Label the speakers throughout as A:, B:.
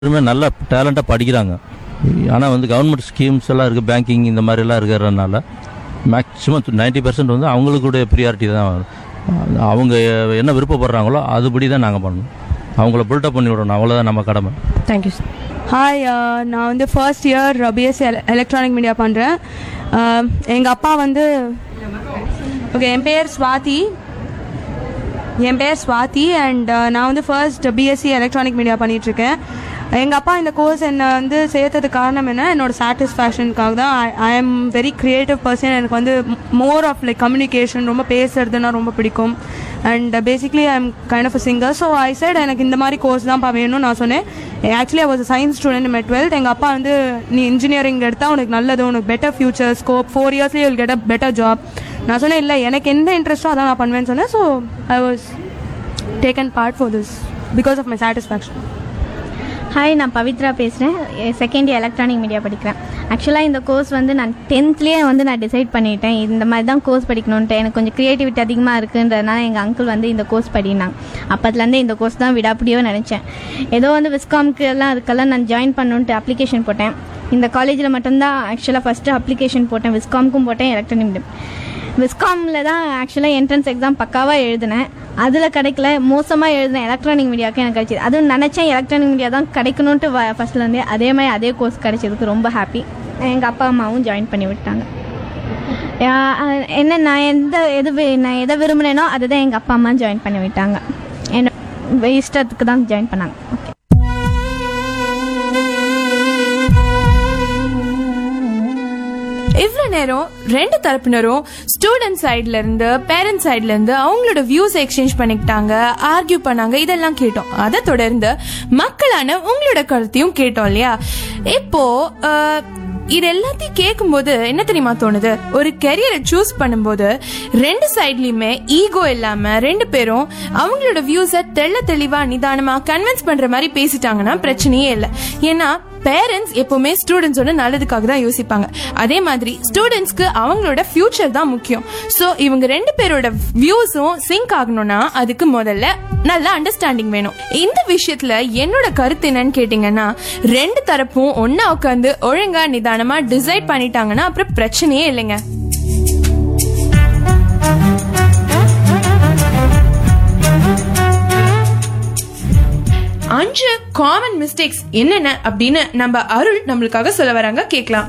A: எல்லாருமே நல்லா டேலண்டாக படிக்கிறாங்க ஆனால் வந்து கவர்மெண்ட் ஸ்கீம்ஸ் எல்லாம் இருக்குது பேங்கிங் இந்த மாதிரிலாம் இருக்கிறதுனால மேக்ஸிமம் நைன்டி பர்சன்ட் வந்து அவங்களுடைய ப்ரியாரிட்டி தான் வரும். அவங்க என்ன விருப்பப்படுறாங்களோ அதுபடி தான் நாங்கள் பண்ணணும் அவங்கள பில்டப் பண்ணி விடணும் அவ்வளோதான் நம்ம கடமை
B: தேங்க்யூ ஹாய் நான் வந்து first year B Sc electronic media பண்ணுறேன் எங்கள் அப்பா வந்து ஓகே என் பேர் ஸ்வாதி என் பேர் ஸ்வாதி அண்ட் நான் வந்து ஃபர்ஸ்ட் பிஎஸ்சி எலக்ட்ரானிக் மீடியா பண்ணிகிட்ருக்கேன் எங்கள் அப்பா இந்த கோர்ஸ் என்னை வந்து சேர்த்ததுக்கு காரணம் என்ன என்னோட சாட்டிஸ்ஃபேக்ஷனுக்காக தான் I am very creative person எனக்கு வந்து மோர் ஆஃப் லைக் கம்யூனிகேஷன் ரொம்ப பேசுறதுன்னா ரொம்ப பிடிக்கும் and basically I am kind of a singer so I said எனக்கு இந்த மாதிரி கோர்ஸ் தான் வேணும்னு நான் சொன்னேன் actually I was science student med twelfth எங்கள் அப்பா வந்து நீ இன்ஜினியரிங் எடுத்தால் உனக்கு நல்லது உனக்கு பெட்டர் ஃபியூச்சர் ஸ்கோப் ஃபோர் இயர்ஸ்லேயே will get a better job நான் சொன்னேன் இல்லை எனக்கு எந்த இன்ட்ரெஸ்ட்டோ அதான் நான் பண்ணுவேன்னு சொன்னேன் so I was taken part for this because of my satisfaction
C: hi நான் பவித்ரா பேசுகிறேன் செகண்ட் இயர் எலக்ட்ரானிக் மீடியா படிக்கிறேன் ஆக்சுவலாக இந்த கோர்ஸ் வந்து நான் டென்த்லேயே வந்து நான் டிசைட் பண்ணிட்டேன் இந்த மாதிரி தான் கோர்ஸ் படிக்கணுன்ட்டு எனக்கு கொஞ்சம் க்ரியேட்டிவிட்டி அதிகமாக இருக்குன்றதுனால எங்கள் அங்கிள் வந்து இந்த கோர்ஸ் படினாங்க அப்போதுலேருந்தே இந்த கோர்ஸ் தான் விடாப்படியோ நினச்சேன் ஏதோ வந்து விஸ்காம்க்கு எல்லாம் அதுக்கெல்லாம் நான் ஜாயின் பண்ணணுன்ட்டு அப்ளிகேஷன் போட்டேன் இந்த காலேஜில் மட்டும்தான் ஆக்சுவலாக ஃபஸ்ட்டு அப்ளிகேஷன் போட்டேன் விஸ்காம்க்கும் போட்டேன் எலக்ட்ரானிக் மீடியம் விஸ்காமில் தான் ஆக்சுவலாக என்ட்ரன்ஸ் எக்ஸாம் பக்காவாக எழுதினேன் அதில் கிடைக்கல மோசமாக எழுதினேன் எலக்ட்ரானிக் மீடியாவுக்கு எனக்கு கிடைச்சிது அதுவும் நினச்சேன் எலக்ட்ரானிக் மீடியா தான் கிடைக்கணுன்ட்டு ஃபஸ்ட்லேருந்தே அதே மாதிரி அதே கோர்ஸ் கிடைச்சதுக்கு ரொம்ப ஹாப்பி எங்கள் அப்பா அம்மாவும் ஜாயின் பண்ணி விட்டாங்க யா- அஹ் என்ன நான் எந்த எது வி- நான் எதை விரும்பினேனோ அதுதான் எங்கள் அப்பா அம்மா ஜாயின் பண்ணி விட்டாங்க என்ன இஷ்டத்துக்கு தான் ஜாயின் பண்ணாங்க ஓகே
D: இவ்வளோ நேரம் ரெண்டு தரப்பினரும் ஸ்டூடெண்ட் சைட்ல இருந்து பேரண்ட் சைட்ல இருந்து அவங்களோட வியூஸ் எக்ஸ்சேஞ்ச் பண்ணிக்கிட்டாங்க ஆர்கியூ பண்ணாங்க இதெல்லாம் கேட்டோம் அதை தொடர்ந்து மக்களான உங்களோட கருத்தையும் கேட்டோம் இல்லையா இப்போ அஹ், இது எல்லாத்தையும் கேட்கும்போது என்ன தெரியுமா தோணுது ஒரு கெரியரை சூஸ் பண்ணும்போது ரெண்டு சைட்லயுமே ஈகோ இல்லாம ரெண்டு பேரும் அவங்களோட வியூஸை தெள்ள தெளிவா நிதானமா கன்வின்ஸ் பண்ற மாதிரி பேசிட்டாங்கன்னா பிரச்சனையே இல்லை ஏன்னா பேரண்ட்ஸ் எப்பவுமே ஸ்டூடெண்ட்ஸோட நல்லதுக்காக தான் யோசிப்பாங்க அதே மாதிரி ஸ்டூடெண்ட்ஸ்க்கு அவங்களோட ஃபியூச்சர் தான் முக்கியம் ஸோ இவங்க ரெண்டு பேரோட வியூஸும் சிங்க் ஆகணும்னா அதுக்கு முதல்ல நல்ல அண்டர்ஸ்டாண்டிங் வேணும் இந்த விஷயத்துல என்னோட கருத்து என்னன்னு கேட்டீங்கன்னா ரெண்டு தரப்பும் ஒண்ணா உட்காந்து ஒழுங்கா நிதானமா டிசைட் பண்ணிட்டாங்கன்னா அப்புறம் பிரச்சனையே இல்லைங்க அஞ்சு காமன் மிஸ்டேக்ஸ் என்னென்ன அப்படின்னு நம்ம அருள் நம்மளுக்காக சொல்ல வராங்க கேட்கலாம்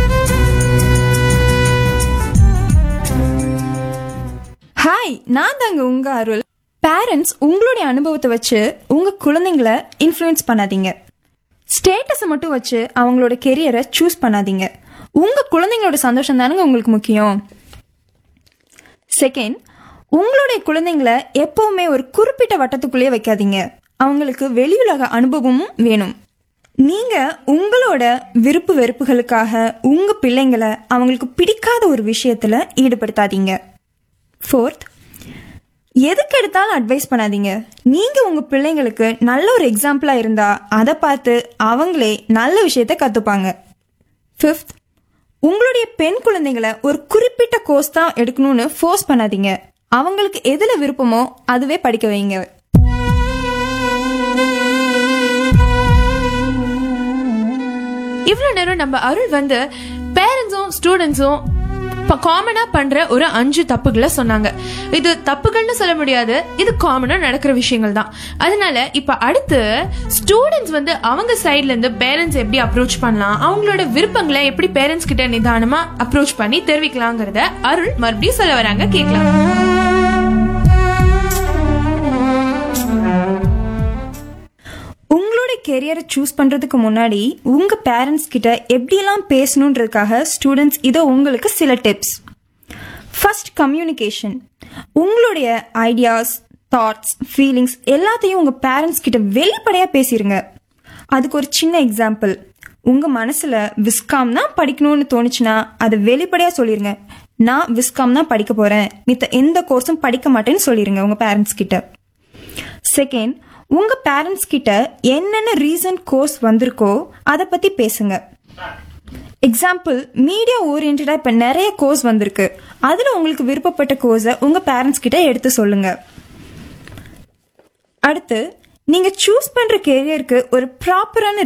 E: ஹாய் நான் தாங்க உங்க அருள் பேரண்ட்ஸ் உங்களுடைய அனுபவத்தை வச்சு உங்க குழந்தைங்கள இன்ஃப்ளூயன்ஸ் பண்ணாதீங்க ஸ்டேட்டஸை மட்டும் வச்சு அவங்களோட கெரியரை சூஸ் பண்ணாதீங்க உங்க குழந்தைங்களோட சந்தோஷம் தானுங்க உங்களுக்கு முக்கியம் செகண்ட் உங்களுடைய குழந்தைங்கள எப்பவுமே ஒரு குறிப்பிட்ட வட்டத்துக்குள்ளேயே வைக்காதீங்க அவங்களுக்கு வெளியுலக அனுபவமும் வேணும் நீங்க உங்களோட விருப்பு வெறுப்புகளுக்காக உங்க பிள்ளைங்களை அவங்களுக்கு பிடிக்காத ஒரு விஷயத்துல ஈடுபடுத்தாதீங்க ஃபோர்த் எதுக்கு எடுத்தாலும் அட்வைஸ் பண்ணாதீங்க நீங்க உங்க பிள்ளைங்களுக்கு நல்ல ஒரு எக்ஸாம்பிளா இருந்தா அதை பார்த்து அவங்களே நல்ல விஷயத்த கத்துப்பாங்க ஃபிஃப்த் உங்களுடைய பெண் குழந்தைங்களை ஒரு குறிப்பிட்ட கோர்ஸ் தான் எடுக்கணும்னு ஃபோர்ஸ் பண்ணாதீங்க அவங்களுக்கு எதுல விருப்பமோ அதுவே படிக்க வைங்க
D: இவ்வளவு நேரம் நம்ம அருள் வந்து பேரண்ட்ஸும் ஸ்டூடெண்ட்ஸும் காமனா பண்ற ஒரு அஞ்சு தப்புகளை சொன்னாங்க இது தப்புகள்னு சொல்ல முடியாது இது காமனா நடக்கிற விஷயங்கள் தான் அதனால இப்ப அடுத்து ஸ்டூடெண்ட்ஸ் வந்து அவங்க சைட்ல இருந்து பேரண்ட்ஸ் எப்படி அப்ரோச் பண்ணலாம் அவங்களோட விருப்பங்களை எப்படி பேரண்ட்ஸ் கிட்ட நிதானமா அப்ரோச் பண்ணி தெரிவிக்கலாங்கிறத அருள் மறுபடியும் சொல்ல வராங்க கேட்கலாம்
E: உங்களுடைய கெரியரை சூஸ் பண்றதுக்கு முன்னாடி உங்க பேரண்ட்ஸ் கிட்ட எப்படியெல்லாம் பேசணுன்றதுக்காக ஸ்டூடெண்ட்ஸ் இதோ உங்களுக்கு சில டிப்ஸ் ஃபர்ஸ்ட் கம்யூனிகேஷன் உங்களுடைய ஐடியாஸ் தாட்ஸ் ஃபீலிங்ஸ் எல்லாத்தையும் உங்க பேரண்ட்ஸ் கிட்ட வெளிப்படையா பேசிருங்க அதுக்கு ஒரு சின்ன எக்ஸாம்பிள் உங்க மனசுல விஸ்காம் தான் படிக்கணும்னு தோணுச்சுன்னா அதை வெளிப்படையா சொல்லிருங்க நான் விஸ்காம் தான் படிக்க போறேன் மித்த எந்த கோர்ஸும் படிக்க மாட்டேன்னு சொல்லிருங்க உங்க பேரண்ட்ஸ் கிட்ட செகண்ட் உங்க பேரண்ட்ஸ் கிட்ட என்னென்ன ரீசன் கோர்ஸ் வந்திருக்கோ அதை பத்தி பேசுங்க எக்ஸாம்பிள் மீடியா ஓரியன்டா இப்ப நிறைய கோர்ஸ் வந்திருக்கு அதுல உங்களுக்கு விருப்பப்பட்ட கோர்ஸை உங்க பேரண்ட்ஸ் கிட்ட எடுத்து சொல்லுங்க அடுத்து நீங்கள் சூஸ் பண்ணுற கெரியருக்கு ஒரு ப்ராப்பரான